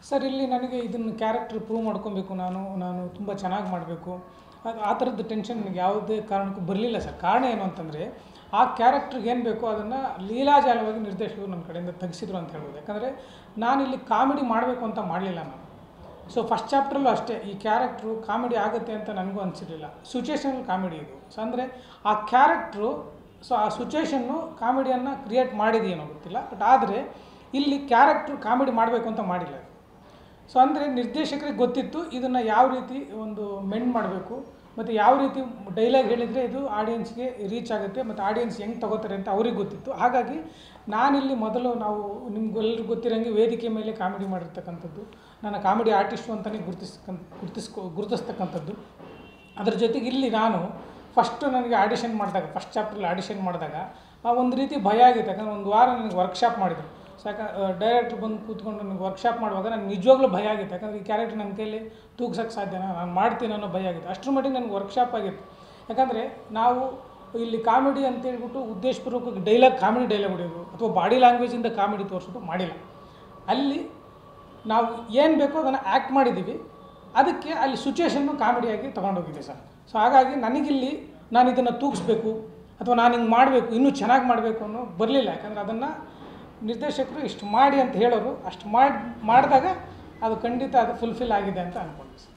sir ಇಲ್ಲಿ ನನಗೆ ಇದನ್ನು ಕ್ಯಾರೆಕ್ಟರ್ ಪ್ರೂವ್ ಮಾಡ್ಕೊಬೇಕು ನಾನು ನಾನು ತುಂಬ ಚೆನ್ನಾಗಿ ಮಾಡಬೇಕು ಆ ಥರದ್ದು ಟೆನ್ಷನ್ ನನಗೆ ಯಾವುದೇ ಕಾರಣಕ್ಕೂ ಬರಲಿಲ್ಲ ಸರ್ ಕಾರಣ ಏನು ಅಂತಂದರೆ ಆ ಕ್ಯಾರೆಕ್ಟ್ರಿಗೆ ಏನು ಬೇಕೋ ಅದನ್ನು ಲೀಲಾಜಾಲವಾಗಿ ನಿರ್ದೇಶಕರು ನನ್ನ ಕಡೆಯಿಂದ ತೆಗೆಸಿದ್ರು ಅಂತ ಹೇಳ್ಬೋದು ಯಾಕಂದರೆ ನಾನಿಲ್ಲಿ ಕಾಮಿಡಿ ಮಾಡಬೇಕು ಅಂತ ಮಾಡಲಿಲ್ಲ ನಾನು ಸೊ ಫಸ್ಟ್ ಚಾಪ್ಟ್ರಲ್ಲೂ ಅಷ್ಟೇ ಈ ಕ್ಯಾರೆಕ್ಟ್ರು ಕಾಮಿಡಿ ಆಗುತ್ತೆ ಅಂತ ನನಗೂ ಅನಿಸಿರಲಿಲ್ಲ ಸಿಚುವೇಶನಲ್ ಕಾಮಿಡಿ ಇದು ಸೊ ಅಂದರೆ ಆ ಕ್ಯಾರೆಕ್ಟ್ರು ಸೊ ಆ ಸಿಚುವೇಶನ್ನು ಕಾಮಿಡಿಯನ್ನು ಕ್ರಿಯೇಟ್ ಮಾಡಿದೆಯೇನೋ ಗೊತ್ತಿಲ್ಲ ಬಟ್ ಆದರೆ ಇಲ್ಲಿ ಕ್ಯಾರೆಕ್ಟ್ರು ಕಾಮಿಡಿ ಮಾಡಬೇಕು ಅಂತ ಮಾಡಿಲ್ಲ ಸೊ ಅಂದರೆ ನಿರ್ದೇಶಕರಿಗೆ ಗೊತ್ತಿತ್ತು ಇದನ್ನು ಯಾವ ರೀತಿ ಒಂದು ಮೆಂಡ್ ಮಾಡಬೇಕು ಮತ್ತು ಯಾವ ರೀತಿ ಡೈಲಾಗ್ ಹೇಳಿದರೆ ಇದು ಆಡಿಯನ್ಸ್ಗೆ ರೀಚ್ ಆಗುತ್ತೆ ಮತ್ತು ಆಡಿಯನ್ಸ್ ಹೆಂಗೆ ತಗೋತಾರೆ ಅಂತ ಅವ್ರಿಗೆ ಗೊತ್ತಿತ್ತು ಹಾಗಾಗಿ ನಾನಿಲ್ಲಿ ಮೊದಲು ನಾವು ನಿಮ್ಗೆಲ್ಲರಿಗೂ ಗೊತ್ತಿರೋಂಗೆ ವೇದಿಕೆ ಮೇಲೆ ಕಾಮಿಡಿ ಮಾಡಿರ್ತಕ್ಕಂಥದ್ದು ನಾನು ಕಾಮಿಡಿ ಆರ್ಟಿಸ್ಟು ಅಂತಲೇ ಗುರುತಿಸ್ಕಂತ ಗುರುತಿಸ್ಕೊ ಗುರುತಿಸ್ತಕ್ಕಂಥದ್ದು ಅದ್ರ ಜೊತೆಗೆ ಇಲ್ಲಿ ನಾನು ಫಸ್ಟ್ ನನಗೆ ಆಡಿಷನ್ ಮಾಡಿದಾಗ ಫಸ್ಟ್ ಚಾಪ್ಟ್ರಲ್ಲಿ ಆಡಿಷನ್ ಮಾಡಿದಾಗ ಆ ಒಂದು ರೀತಿ ಭಯ ಆಗಿತ್ತು ಯಾಕಂದರೆ ಒಂದು ವಾರ ನನಗೆ ವರ್ಕ್ಶಾಪ್ ಮಾಡಿದರು ಸೊ ಯಾಕೆ ಡೈರೆಕ್ಟ್ರ್ ಬಂದು ಕೂತ್ಕೊಂಡು ನನಗೆ ವರ್ಕ್ಶಾಪ್ ಮಾಡುವಾಗ ನನಗೆ ನಿಜವಾಗ್ಲೂ ಭಯ ಆಗಿತ್ತು ಯಾಕಂದರೆ ಈ ಕ್ಯಾರೆಕ್ಟರ್ ನನ್ನ ಕೈಯಲ್ಲಿ ತೂಗ್ಸೋಕ್ಕೆ ಸಾಧ್ಯನಾ ನಾನು ಮಾಡ್ತೀನಿ ಅನ್ನೋ ಭಯ ಆಗಿತ್ತು ಅಷ್ಟರ ಮಟ್ಟಿಗೆ ನನಗೆ ವರ್ಕ್ಶಾಪ್ ಆಗಿತ್ತು ಯಾಕಂದರೆ ನಾವು ಇಲ್ಲಿ ಕಾಮಿಡಿ ಅಂತ ಹೇಳ್ಬಿಟ್ಟು ಉದ್ದೇಶಪೂರ್ವಕವಾಗಿ ಡೈಲಾಗ್ ಕಾಮಿಡಿ ಡೈಲಾಗ್ ಹೊಡೆಯೋದು ಅಥವಾ ಬಾಡಿ ಲ್ಯಾಂಗ್ವೇಜಿಂದ ಕಾಮಿಡಿ ತೋರಿಸೋದು ಮಾಡಿಲ್ಲ ಅಲ್ಲಿ ನಾವು ಏನು ಬೇಕೋ ಅದನ್ನು ಆ್ಯಕ್ಟ್ ಮಾಡಿದ್ದೀವಿ ಅದಕ್ಕೆ ಅಲ್ಲಿ ಸಿಚುವೇಶನ್ನು ಕಾಮಿಡಿಯಾಗಿ ತೊಗೊಂಡೋಗಿದೆ ಸರ್ ಸೊ ಹಾಗಾಗಿ ನನಗಿಲ್ಲಿ ನಾನು ಇದನ್ನು ತೂಗಿಸ್ಬೇಕು ಅಥವಾ ನಾನು ಹಿಂಗೆ ಮಾಡಬೇಕು ಇನ್ನೂ ಚೆನ್ನಾಗಿ ಮಾಡಬೇಕು ಅನ್ನೋ ಬರಲಿಲ್ಲ ಯಾಕಂದರೆ ಅದನ್ನು ನಿರ್ದೇಶಕರು ಇಷ್ಟು ಮಾಡಿ ಅಂತ ಹೇಳೋರು ಅಷ್ಟು ಮಾಡಿ ಮಾಡಿದಾಗ ಅದು ಖಂಡಿತ ಅದು ಫುಲ್ಫಿಲ್ ಆಗಿದೆ ಅಂತ ಅಂದ್ಕೊಂಡೆ ಸರ್